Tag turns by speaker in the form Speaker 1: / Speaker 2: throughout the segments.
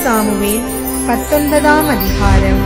Speaker 1: Samuel பத்தொன்பதாம் அதிகாரம்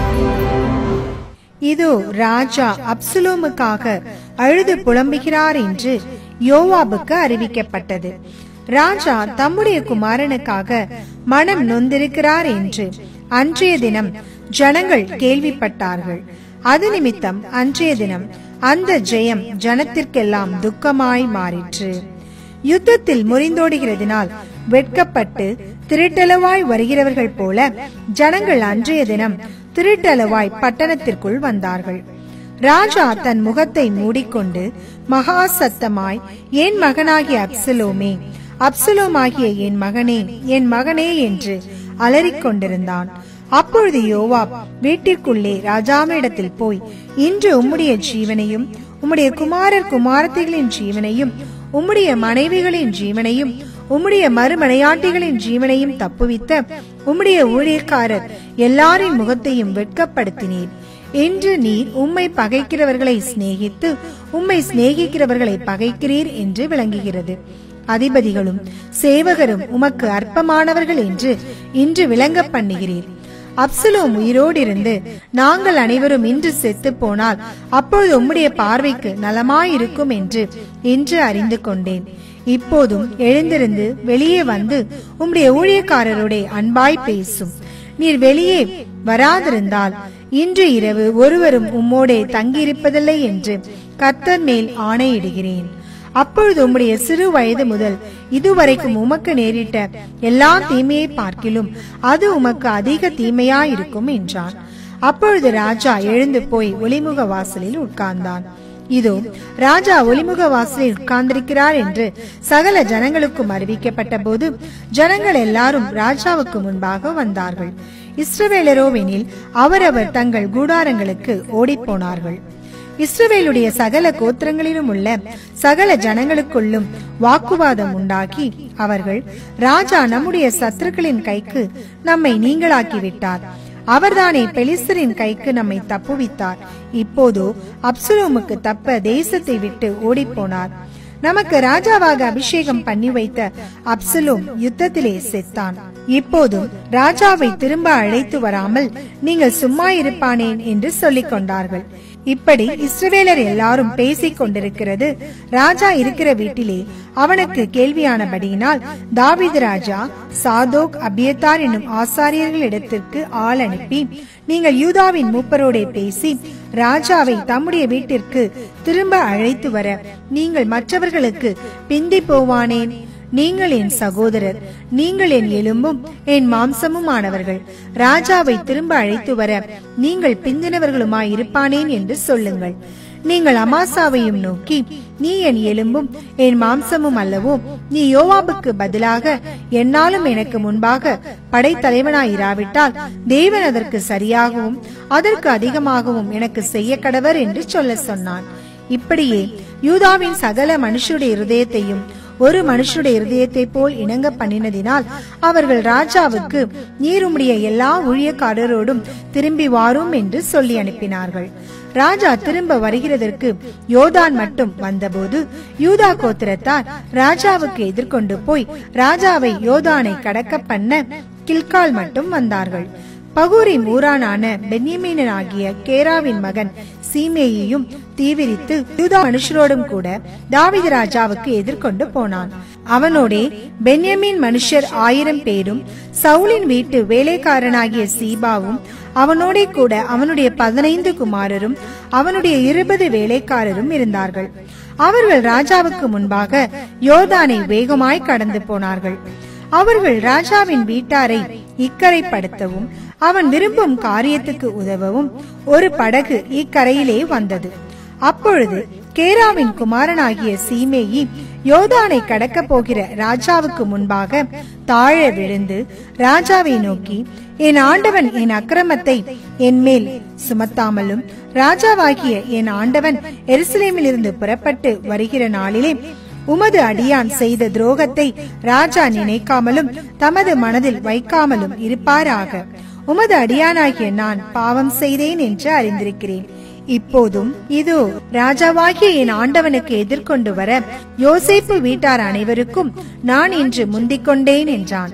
Speaker 1: இதோ ராஜா அப்சுலோமுக்காக அழுது புலம்புகிறார் என்று யோவாபுக்கு அறிவிக்கப்பட்டது ராஜா தம்முடைய குமாரனுக்காக மனம் நொந்திருக்கிறார் என்று அன்றைய தினம் ஜனங்கள் கேள்விப்பட்டார்கள் அது நிமித்தம் அன்றைய தினம் அந்த ஜெயம் ஜனத்திற்கெல்லாம் துக்கமாய் மாறிற்று யுத்தத்தில் முறிந்தோடுகிறதினால் வெட்கப்பட்டு திருட்டளவாய் வருகிறவர்கள் போல ஜனங்கள் அன்றைய தினம் திருட்டளவாய் பட்டணத்திற்குள் வந்தார்கள் ராஜா தன் முகத்தை மூடிக்கொண்டு மகா சத்தமாய் என் மகனாகிய அப்சலோமே அப்சலோமாகிய என் மகனே என் மகனே என்று அலறிக் கொண்டிருந்தான் அப்பொழுது யோவாப் வீட்டிற்குள்ளே ராஜாவிடத்தில் போய் இன்று உம்முடைய ஜீவனையும் உம்முடைய குமாரர் குமாரத்திகளின் ஜீவனையும் உம்முடைய மனைவிகளின் ஜீவனையும் உம்முடைய மறுமனையாட்டிகளின் ஜீவனையும் தப்புவித்த உம்முடைய ஊழியக்காரர் எல்லாரின் முகத்தையும் வெட்கப்படுத்தினீர் இன்று நீர் உம்மை பகைக்கிறவர்களை சிநேகித்து உம்மை சிநேகிக்கிறவர்களை பகைக்கிறீர் என்று விளங்குகிறது அதிபதிகளும் சேவகரும் உமக்கு அற்பமானவர்கள் என்று இன்று விளங்க பண்ணுகிறீர் அப்சலோம் உயிரோடு இருந்து நாங்கள் அனைவரும் இன்று செத்து போனால் அப்பொழுது உம்முடைய பார்வைக்கு நலமாயிருக்கும் என்று இன்று அறிந்து கொண்டேன் இப்போதும் எழுந்திருந்து வெளியே வந்து உம்முடைய ஊழியக்காரரோட அன்பாய் பேசும் நீர் வெளியே வராதிருந்தால் இன்று இரவு ஒருவரும் உம்மோடே தங்கியிருப்பதில்லை என்று கர்த்தர் மேல் ஆணையிடுகிறேன் அப்பொழுது உம்முடைய சிறு வயது முதல் இதுவரைக்கும் உமக்கு நேரிட்ட எல்லா தீமையை பார்க்கிலும் அது உமக்கு அதிக தீமையாயிருக்கும் என்றான் அப்பொழுது ராஜா எழுந்து போய் ஒளிமுக வாசலில் உட்கார்ந்தான் இதோ ராஜா ஒளிமுக வாசலில் உட்கார்ந்திருக்கிறார் என்று சகல ஜனங்களுக்கும் அறிவிக்கப்பட்ட போது ஜனங்கள் எல்லாரும் ராஜாவுக்கு முன்பாக வந்தார்கள் இஸ்ரவேலரோவெனில் அவரவர் தங்கள் கூடாரங்களுக்கு ஓடிப்போனார்கள் இஸ்ரவேலுடைய சகல கோத்திரங்களிலும் உள்ள சகல ஜனங்களுக்குள்ளும் வாக்குவாதம் உண்டாக்கி அவர்கள் ராஜா நம்முடைய சத்துருக்களின் கைக்கு நம்மை நீங்களாக்கி விட்டார் அவர்தானே பெலிஸ்தரின் கைக்கு நம்மை தப்புவித்தார் இப்போதோ அப்சுலோமுக்கு தப்ப தேசத்தை விட்டு ஓடிப்போனார் நமக்கு ராஜாவாக அபிஷேகம் பண்ணி வைத்த அப்சலோம் யுத்தத்திலே செத்தான் இப்போதும் ராஜாவை திரும்ப அழைத்து வராமல் நீங்கள் சும்மா இருப்பானேன் என்று சொல்லிக் கொண்டார்கள் இப்படி இஸ்ரவேலர் எல்லாரும் பேசிக் கொண்டிருக்கிறது ராஜா இருக்கிற வீட்டிலே அவனுக்கு கேள்வியானபடியினால் தாவிது ராஜா சாதோக் அபியத்தார் என்னும் ஆசாரியர்களிடத்திற்கு ஆள் அனுப்பி நீங்கள் யூதாவின் மூப்பரோடே பேசி ராஜாவை தம்முடைய வீட்டிற்கு திரும்ப அழைத்து வர நீங்கள் மற்றவர்களுக்கு பிந்தி போவானேன் நீங்கள் என் சகோதரர் நீங்கள் என் எலும்பும் என் மாம்சமும் ஆனவர்கள் ராஜாவை திரும்ப அழைத்து வர நீங்கள் பிந்தினவர்களுமாய் இருப்பானேன் என்று சொல்லுங்கள் நீங்கள் அமாசாவையும் நோக்கி நீ என் எலும்பும் என் மாம்சமும் அல்லவோ நீ யோவாபுக்கு பதிலாக என்னாலும் எனக்கு முன்பாக படைத்தலைவனாயிராவிட்டால் தேவன் அதற்கு சரியாகவும் அதற்கு அதிகமாகவும் எனக்கு செய்ய கடவர் என்று சொல்ல சொன்னான் இப்படியே யூதாவின் சகல மனுஷருடைய இருதயத்தையும் ஒரு மனுஷருடைய இருதயத்தை போல் இணங்க பண்ணினதினால் அவர்கள் ராஜாவுக்கு நீருமுடைய எல்லா ஊழியக்காரரோடும் திரும்பி வாரும் என்று சொல்லி அனுப்பினார்கள் ராஜா திரும்ப வருகிறதற்கு யோதான் மட்டும் வந்தபோது யூதா கோத்திரத்தார் ராஜாவுக்கு எதிர்கொண்டு போய் ராஜாவை யோதானை கடக்க பண்ண கில்கால் மட்டும் வந்தார்கள் பகூரி மூரானான பென்யமீனன் ஆகிய கேராவின் மகன் சீமேயையும் தீவிரித்து யூதா மனுஷரோடும் கூட தாவித ராஜாவுக்கு எதிர்கொண்டு போனான் அவனோடே பென்யமீன் மனுஷர் ஆயிரம் பேரும் சவுலின் வீட்டு வேலைக்காரனாகிய சீபாவும் அவனோடே கூட அவனுடைய பதினைந்து குமாரரும் அவனுடைய இருபது வேலைக்காரரும் இருந்தார்கள் அவர்கள் ராஜாவுக்கு முன்பாக யோர்தானை வேகமாய் கடந்து போனார்கள் அவர்கள் ராஜாவின் வீட்டாரை இக்கரைப்படுத்தவும் அவன் விரும்பும் காரியத்துக்கு உதவவும் ஒரு படகு இக்கரையிலே வந்தது அப்பொழுது கேராவின் குமாரனாகிய சீமேயி யோதானை கடக்க போகிற ராஜாவுக்கு முன்பாக தாழ விழுந்து ராஜாவை நோக்கி என் ஆண்டவன் என் அக்கிரமத்தை என் மேல் சுமத்தாமலும் ராஜாவாகிய என் ஆண்டவன் எருசலேமிலிருந்து புறப்பட்டு வருகிற நாளிலே உமது அடியான் செய்த துரோகத்தை ராஜா நினைக்காமலும் தமது மனதில் வைக்காமலும் இருப்பாராக உமது அடியானாகிய நான் பாவம் செய்தேன் என்று அறிந்திருக்கிறேன் இப்போதும் இதோ ராஜாவாகிய என் ஆண்டவனுக்கு எதிர்கொண்டு வர யோசேப்பு வீட்டார் அனைவருக்கும் நான் இன்று முந்திக் கொண்டேன் என்றான்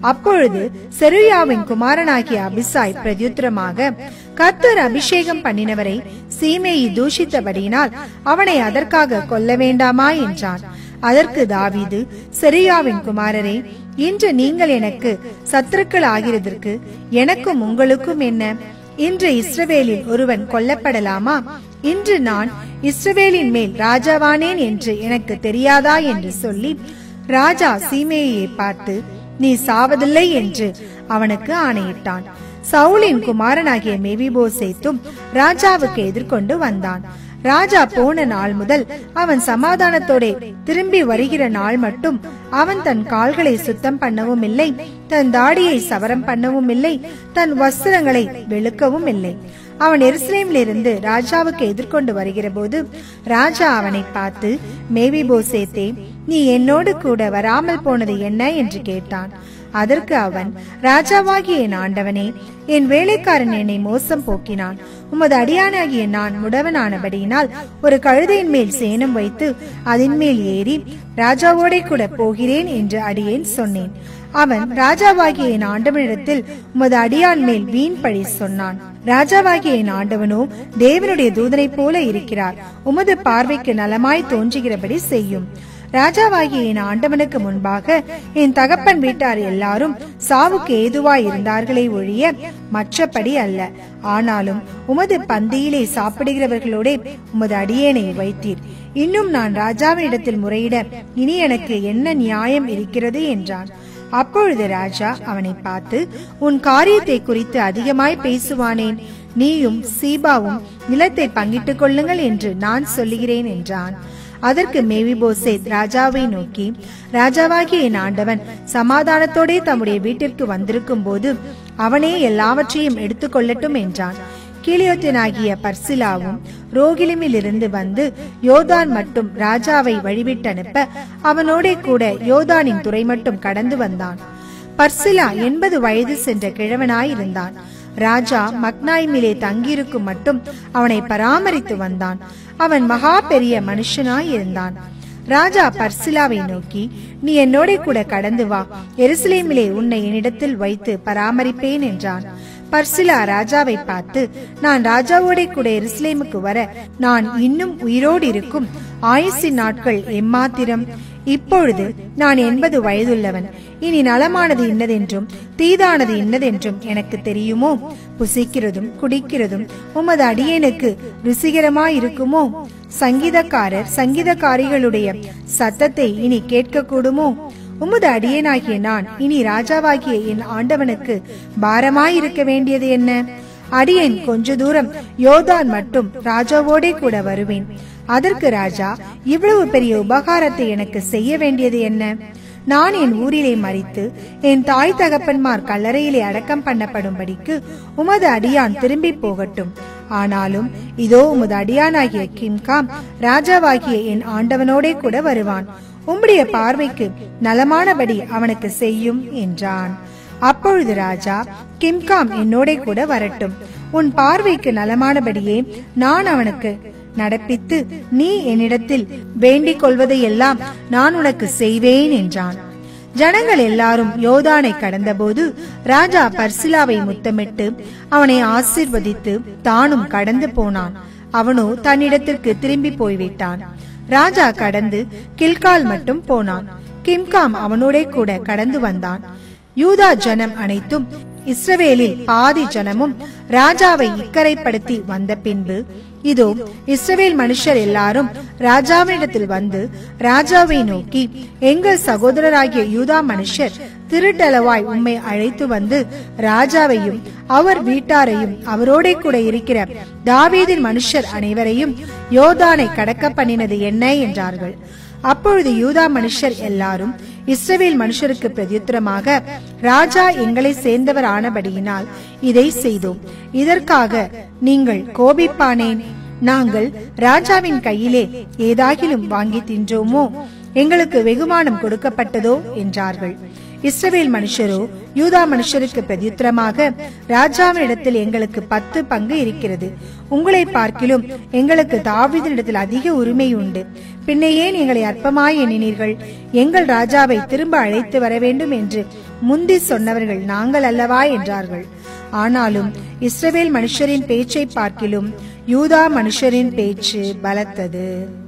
Speaker 1: அப்பொழுது செருயாவின் குமாரனாகிய அபிசாய் பிரத்யுத்தரமாக கர்த்தர் அபிஷேகம் பண்ணினவரை சீமையை தூஷித்தபடியினால் அவனை அதற்காக கொல்ல வேண்டாமா என்றான் அதற்கு தாவீது செரியாவின் குமாரரே இன்று நீங்கள் எனக்கு சத்துருக்கள் ஆகிறதற்கு எனக்கும் உங்களுக்கும் என்ன இன்று இஸ்ரவேலில் ஒருவன் கொல்லப்படலாமா இன்று நான் இஸ்ரவேலின் மேல் ராஜாவானேன் என்று எனக்கு தெரியாதா என்று சொல்லி ராஜா சீமேயை பார்த்து நீ சாவதில்லை என்று அவனுக்கு ஆணையிட்டான் சவுலின் குமாரனாகிய மேவிபோசேத்தும் ராஜாவுக்கு எதிர்கொண்டு வந்தான் ராஜா போன நாள் முதல் அவன் சமாதானத்தோட திரும்பி வருகிற நாள் மட்டும் அவன் தன் கால்களை சுத்தம் பண்ணவும் இல்லை தன் தாடியை சவரம் பண்ணவும் இல்லை தன் வஸ்திரங்களை வெளுக்கவும் இல்லை அவன் எருசலேமிலிருந்து ராஜாவுக்கு எதிர்கொண்டு வருகிற போது ராஜா அவனை பார்த்து மேவி போசேத்தே நீ என்னோடு கூட வராமல் போனது என்ன என்று கேட்டான் அதற்கு அவன் ராஜாவாகிய என் ஆண்டவனே என் வேலைக்காரன் என்னை மோசம் போக்கினான் உமது அடியானாகிய நான் முடவனானபடியினால் ஒரு கழுதையின் மேல் சேனம் வைத்து அதன் மேல் ஏறி ராஜாவோடே கூட போகிறேன் என்று அடியேன் சொன்னேன் அவன் ராஜாவாகிய என் ஆண்டவனிடத்தில் உமது அடியான் மேல் வீண் பழி சொன்னான் ராஜாவாகிய என் ஆண்டவனோ தேவனுடைய தூதனைப் போல இருக்கிறார் உமது பார்வைக்கு நலமாய் தோன்றுகிறபடி செய்யும் ராஜாவாகிய என் ஆண்டவனுக்கு முன்பாக என் தகப்பன் வீட்டார் எல்லாரும் சாவுக்கு ஏதுவாய் இருந்தார்களே ஒழிய மற்றபடி அல்ல ஆனாலும் உமது பந்தியிலே சாப்பிடுகிறவர்களோட உமது அடியேனை வைத்தீர் இன்னும் நான் ராஜாவினிடத்தில் முறையிட இனி எனக்கு என்ன நியாயம் இருக்கிறது என்றான் அப்பொழுது ராஜா அவனை பார்த்து உன் காரியத்தை குறித்து அதிகமாய் பேசுவானேன் நீயும் சீபாவும் நிலத்தை பங்கிட்டுக் கொள்ளுங்கள் என்று நான் சொல்லுகிறேன் என்றான் அதற்கு மேவிபோசேத் ராஜாவை நோக்கி ராஜாவாகிய என் ஆண்டவன் சமாதானத்தோடே தம்முடைய வீட்டிற்கு வந்திருக்கும் போது அவனே எல்லாவற்றையும் எடுத்துக்கொள்ளட்டும் என்றான் கீழியோத்தியனாகிய பர்சிலாவும் ரோகிலிமில் இருந்து வந்து யோதான் மட்டும் ராஜாவை வழிவிட்டனுப்ப அவனோடே கூட யோதானின் துறை மட்டும் கடந்து வந்தான் பர்சிலா எண்பது வயது சென்ற கிழவனாயிருந்தான் ராஜா மக்னாய்மிலே தங்கியிருக்கும் மட்டும் அவனை பராமரித்து வந்தான் அவன் மகா பெரிய மனுஷனாய் இருந்தான் ராஜா பர்சிலாவை நோக்கி நீ என்னோட கூட கடந்து வா எருசலேமிலே உன்னை என்னிடத்தில் வைத்து பராமரிப்பேன் என்றான் பர்சிலா ராஜாவை பார்த்து நான் ராஜாவோட கூட எருசலேமுக்கு வர நான் இன்னும் உயிரோடு இருக்கும் ஆயுசின் நாட்கள் எம்மாத்திரம் இப்பொழுது நான் எண்பது வயதுள்ளவன் இனி நலமானது இன்னதென்றும் தீதானது இன்னதென்றும் எனக்கு தெரியுமோ புசிக்கிறதும் குடிக்கிறதும் உமது அடியேனுக்கு ருசிகரமாயிருக்குமோ சங்கீதக்காரர் சங்கீதக்காரிகளுடைய சத்தத்தை இனி கேட்கக்கூடுமோ உமது அடியேனாகிய நான் இனி ராஜாவாகிய என் ஆண்டவனுக்கு பாரமாயிருக்க வேண்டியது என்ன அடியேன் கொஞ்ச தூரம் யோதான் மட்டும் ராஜாவோடே கூட வருவேன் அதற்கு ராஜா இவ்வளவு பெரிய உபகாரத்தை எனக்கு செய்ய வேண்டியது என்ன நான் என் ஊரிலே மறித்து என் தாய் தகப்பன்மார் கல்லறையிலே அடக்கம் பண்ணப்படும்படிக்கு உமது அடியான் திரும்பி போகட்டும் ஆனாலும் இதோ உமது அடியானாகிய கிம்காம் ராஜாவாகிய என் ஆண்டவனோடே கூட வருவான் உம்முடைய பார்வைக்கு நலமானபடி அவனுக்கு செய்யும் என்றான் அப்பொழுது ராஜா கிம்காம் என்னோட கூட வரட்டும் உன் பார்வைக்கு நலமானபடியே நான் அவனுக்கு நடப்பித்து நீ என்னிடத்தில் வேண்டிக் கொள்வதையெல்லாம் நான் உனக்கு செய்வேன் என்றான் ஜனங்கள் எல்லாரும் யோதானை கடந்தபோது ராஜா பர்சிலாவை முத்தமிட்டு அவனை ஆசிர்வதித்து தானும் கடந்து போனான் அவனோ தன்னிடத்திற்கு திரும்பி போய்விட்டான் ராஜா கடந்து கில்கால் மட்டும் போனான் கிம்காம் அவனோட கூட கடந்து வந்தான் யூதா ஜனம் அனைத்தும் இஸ்ரவேலில் பாதி ஜனமும் ராஜாவை இக்கரைப்படுத்தி வந்த பின்பு இதோ இஸ்ரவேல் மனுஷர் எல்லாரும் ராஜாவினிடத்தில் வந்து ராஜாவை நோக்கி எங்கள் சகோதரராகிய யூதா மனுஷர் திருட்டளவாய் உம்மை அழைத்து வந்து ராஜாவையும் அவர் வீட்டாரையும் அவரோட கூட இருக்கிற தாவீதின் மனுஷர் அனைவரையும் யோதானை கடக்க பண்ணினது என்ன என்றார்கள் அப்பொழுது யூதா மனுஷர் எல்லாரும் இஸ்ரவேல் மனுஷருக்கு பிரதியுத்தரமாக ராஜா எங்களை சேர்ந்தவர் ஆனபடியினால் இதை செய்தோம் இதற்காக நீங்கள் கோபிப்பானேன் நாங்கள் ராஜாவின் கையிலே ஏதாகிலும் வாங்கி தின்றோமோ எங்களுக்கு வெகுமானம் கொடுக்கப்பட்டதோ என்றார்கள் இஸ்ரவேல் மனுஷரோ யூதா மனுஷருக்கு பிரதியுத்தரமாக ராஜாவினிடத்தில் எங்களுக்கு பத்து பங்கு இருக்கிறது உங்களை பார்க்கிலும் எங்களுக்கு தாவீதினிடத்தில் அதிக உரிமை உண்டு பின்ன ஏன் எங்களை அற்பமாய் எண்ணினீர்கள் எங்கள் ராஜாவை திரும்ப அழைத்து வர வேண்டும் என்று முந்தி சொன்னவர்கள் நாங்கள் அல்லவா என்றார்கள் ஆனாலும் இஸ்ரவேல் மனுஷரின் பேச்சை பார்க்கிலும் யூதா மனுஷரின் பேச்சு பலத்தது